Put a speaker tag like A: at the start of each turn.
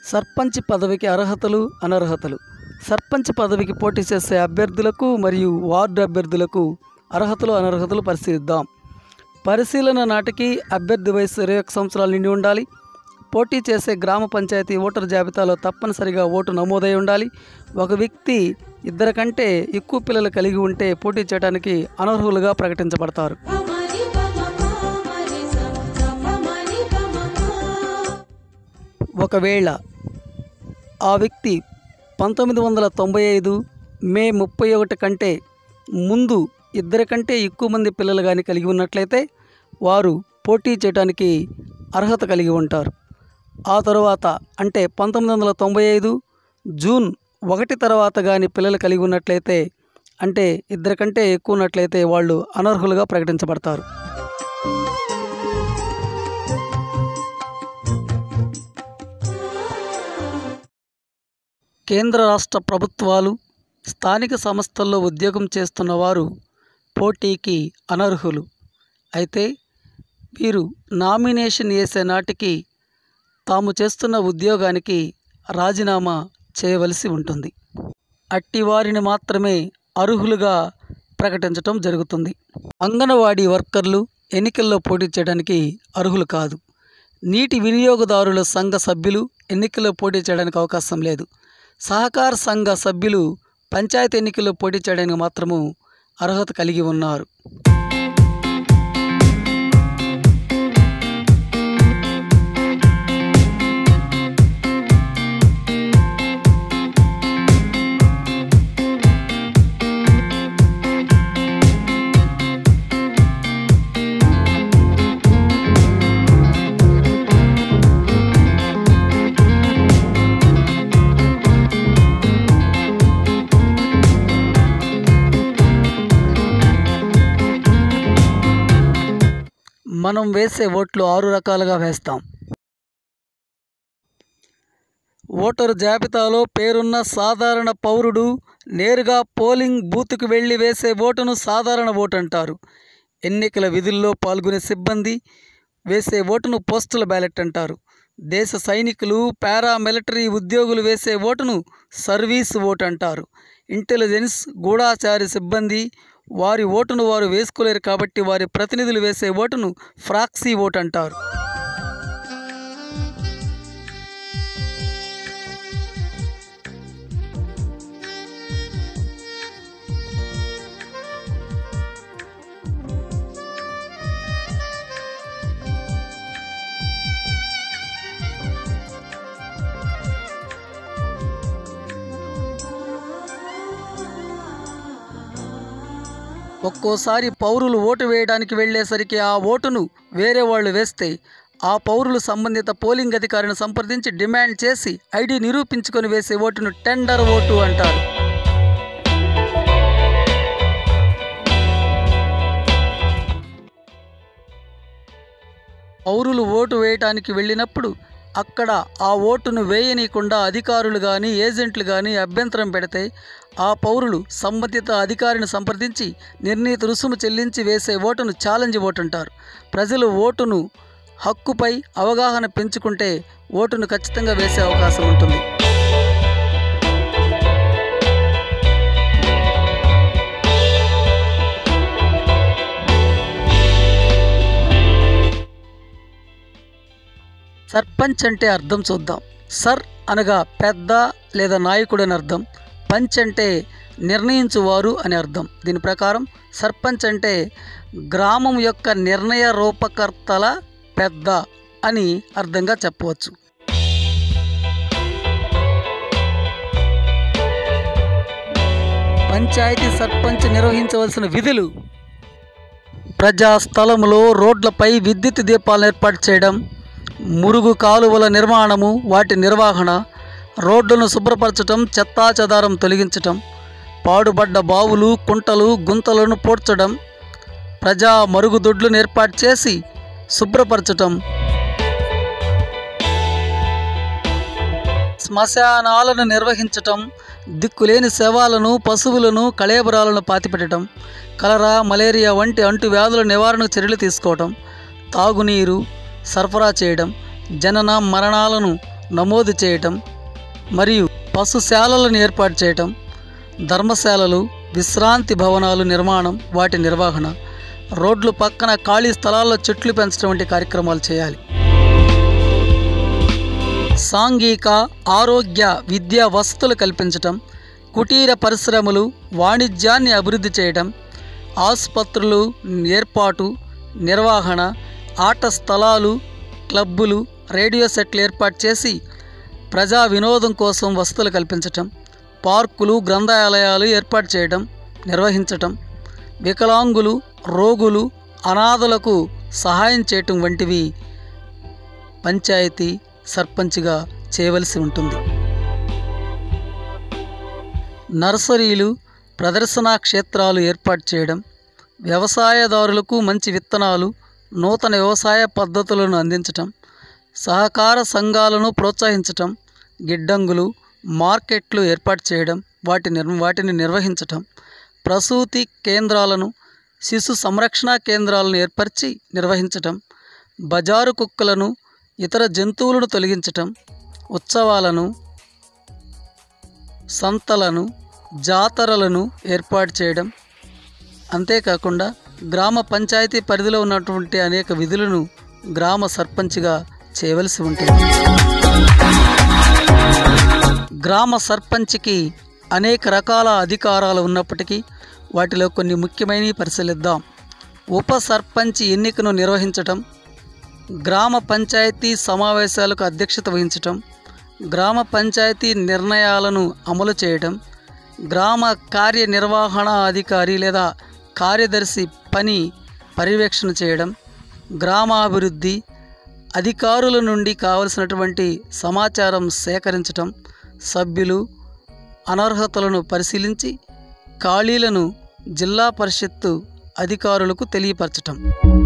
A: సర్పంచ్ పదవికి అర్హతలు అనర్హతలు సర్పంచ్ పదవికి పోటీ చేసే అభ్యర్థులకు మరియు వార్డు అభ్యర్థులకు అర్హతలు అనర్హతలు పరిశీలిద్దాం పరిశీలన నాటికి అభ్యర్థి వయసు ఇరవై ఒక్క సంవత్సరాలు నిండి ఉండాలి పోటీ చేసే గ్రామ పంచాయతీ ఓటర్ జాబితాలో తప్పనిసరిగా ఓటు నమోదై ఉండాలి ఒక వ్యక్తి ఇద్దరి కంటే ఎక్కువ పిల్లలు కలిగి ఉంటే పోటీ చేయడానికి అనర్హులుగా ప్రకటించబడతారు
B: పమరి పమ పమరి సమ పమరి పమ
A: ఒకవేళ ఆ వ్యక్తి పంతొమ్మిది వందల తొంభై ఐదు మే ముప్పై ఒకటి కంటే ముందు ఇద్దరి కంటే ఎక్కువ మంది పిల్లలు కానీ కలిగి ఉన్నట్లయితే వారు పోటీ చేయడానికి అర్హత కలిగి ఉంటారు ఆ తరువాత అంటే పంతొమ్మిది వందల తొంభై ఐదు జూన్ ఒకటి తర్వాత కానీ పిల్లలు కలిగి ఉన్నట్లయితే అంటే ఇద్దరి కంటే ఎక్కువ ఉన్నట్లయితే వాళ్ళు అనర్హులుగా ప్రకటించబడతారు కేంద్ర రాష్ట్ర ప్రభుత్వాలు స్థానిక సంస్థల్లో ఉద్యోగం చేస్తున్న వారు పోటీకి అనర్హులు అయితే వీరు నామినేషన్ వేసే నాటికి తాము చేస్తున్న ఉద్యోగానికి రాజీనామా చేయవలసి ఉంటుంది అట్టి వారిని మాత్రమే అర్హులుగా ప్రకటించటం జరుగుతుంది అంగన్వాడీ వర్కర్లు ఎన్నికల్లో పోటీ చేయడానికి అర్హులు కాదు నీటి వినియోగదారుల సంఘ సభ్యులు ఎన్నికల్లో పోటీ చేయడానికి అవకాశం లేదు సహకార సంఘ సభ్యులు పంచాయతీ ఎన్నికల్లో పోటీ చేయడానికి మాత్రము అర్హత కలిగి ఉన్నారు మనం వేసే ఓట్లు ఆరు రకాలుగా వేస్తాం ఓటరు జాబితాలో పేరున్న సాధారణ పౌరుడు నేరుగా పోలింగ్ బూత్కు వెళ్ళి వేసే ఓటును సాధారణ ఓటు అంటారు ఎన్నికల విధుల్లో పాల్గొనే సిబ్బంది వేసే ఓటును పోస్టల్ బ్యాలెట్ అంటారు దేశ సైనికులు పారామిలిటరీ ఉద్యోగులు వేసే ఓటును సర్వీస్ ఓటు అంటారు ఇంటెలిజెన్స్ గూఢాచారి సిబ్బంది వారి ఓటును వారు వేసుకోలేరు కాబట్టి వారి ప్రతినిధులు వేసే ఓటును ఫ్రాక్సీ ఓటు అంటారు ఒక్కోసారి పౌరులు ఓటు వేయడానికి వెళ్ళేసరికి ఆ ఓటును వేరే వాళ్ళు వేస్తే ఆ పౌరులు సంబంధిత పోలింగ్ అధికారిని సంప్రదించి డిమాండ్ చేసి ఐడి నిరూపించుకొని వేసే ఓటును టెండర్ ఓటు అంటారు పౌరులు ఓటు వేయటానికి వెళ్ళినప్పుడు అక్కడ ఆ ఓటును వేయనీయకుండా అధికారులు కానీ ఏజెంట్లు కానీ అభ్యంతరం పెడితే ఆ పౌరులు సంబంధిత అధికారిని సంప్రదించి నిర్ణీత రుసుము చెల్లించి వేసే ఓటును ఛాలెంజ్ ఓటు అంటారు ప్రజలు ఓటును హక్కుపై అవగాహన పెంచుకుంటే ఓటును ఖచ్చితంగా వేసే అవకాశం ఉంటుంది సర్పంచ్ అంటే అర్థం చూద్దాం సర్ అనగా పెద్ద లేదా నాయకుడు అని అర్థం పంచ్ అంటే నిర్ణయించువారు అని అర్థం దీని ప్రకారం సర్పంచ్ అంటే గ్రామం యొక్క నిర్ణయ రూపకర్తల పెద్ద అని అర్థంగా చెప్పవచ్చు పంచాయతీ సర్పంచ్ నిర్వహించవలసిన విధులు ప్రజా స్థలములో రోడ్లపై విద్యుత్ దీపాలను ఏర్పాటు చేయడం మురుగు కాలువల నిర్మాణము వాటి నిర్వహణ రోడ్లను శుభ్రపరచటం చెత్తా చెదారం తొలగించటం పాడుబడ్డ బావులు కుంటలు గుంతలను పూడ్చడం ప్రజా మరుగుదొడ్లను ఏర్పాటు చేసి శుభ్రపరచటం శ్మశానాలను నిర్వహించటం దిక్కులేని శవాలను పశువులను కళేబరాలను పాతిపెట్టడం కలరా మలేరియా వంటి అంటువ్యాధుల నివారణకు చర్యలు తీసుకోవటం తాగునీరు సరఫరా చేయడం జనన మరణాలను నమోదు చేయటం మరియు పశుశాలలను ఏర్పాటు చేయటం ధర్మశాలలు విశ్రాంతి భవనాలు నిర్మాణం వాటి నిర్వహణ రోడ్లు పక్కన ఖాళీ స్థలాల్లో చెట్లు పెంచడం వంటి కార్యక్రమాలు చేయాలి సాంఘిక ఆరోగ్య విద్యా వసతులు కల్పించటం కుటీర పరిశ్రమలు వాణిజ్యాన్ని అభివృద్ధి చేయడం ఆసుపత్రులు ఏర్పాటు నిర్వహణ ఆట స్థలాలు క్లబ్బులు రేడియో సెట్లు ఏర్పాటు చేసి ప్రజా వినోదం కోసం వసతులు కల్పించటం పార్కులు గ్రంథాలయాలు ఏర్పాటు చేయడం నిర్వహించటం వికలాంగులు రోగులు అనాథలకు సహాయం చేయటం వంటివి పంచాయతీ సర్పంచ్గా చేయవలసి ఉంటుంది నర్సరీలు ప్రదర్శనా క్షేత్రాలు ఏర్పాటు చేయడం వ్యవసాయదారులకు మంచి విత్తనాలు నూతన వ్యవసాయ పద్ధతులను అందించటం సహకార సంఘాలను ప్రోత్సహించటం గిడ్డంగులు మార్కెట్లు ఏర్పాటు చేయడం వాటి నిర్ వాటిని నిర్వహించటం ప్రసూతి కేంద్రాలను శిశు సంరక్షణ కేంద్రాలను ఏర్పరిచి నిర్వహించటం బజారు కుక్కలను ఇతర జంతువులను తొలగించటం ఉత్సవాలను సంతలను జాతరలను ఏర్పాటు చేయడం అంతేకాకుండా గ్రామ పంచాయతీ పరిధిలో ఉన్నటువంటి అనేక విధులను గ్రామ సర్పంచ్గా చేయవలసి ఉంటుంది గ్రామ సర్పంచ్కి అనేక రకాల అధికారాలు ఉన్నప్పటికీ వాటిలో కొన్ని ముఖ్యమైనవి పరిశీలిద్దాం ఉప సర్పంచ్ ఎన్నికను నిర్వహించటం గ్రామ పంచాయతీ సమావేశాలకు అధ్యక్షత వహించటం గ్రామ పంచాయతీ నిర్ణయాలను అమలు చేయడం గ్రామ కార్యనిర్వహణ అధికారి లేదా కార్యదర్శి పని పర్యవేక్షణ చేయడం గ్రామాభివృద్ధి అధికారుల నుండి కావలసినటువంటి సమాచారం సేకరించటం సభ్యులు అనర్హతలను పరిశీలించి ఖాళీలను జిల్లా పరిషత్తు అధికారులకు తెలియపరచటం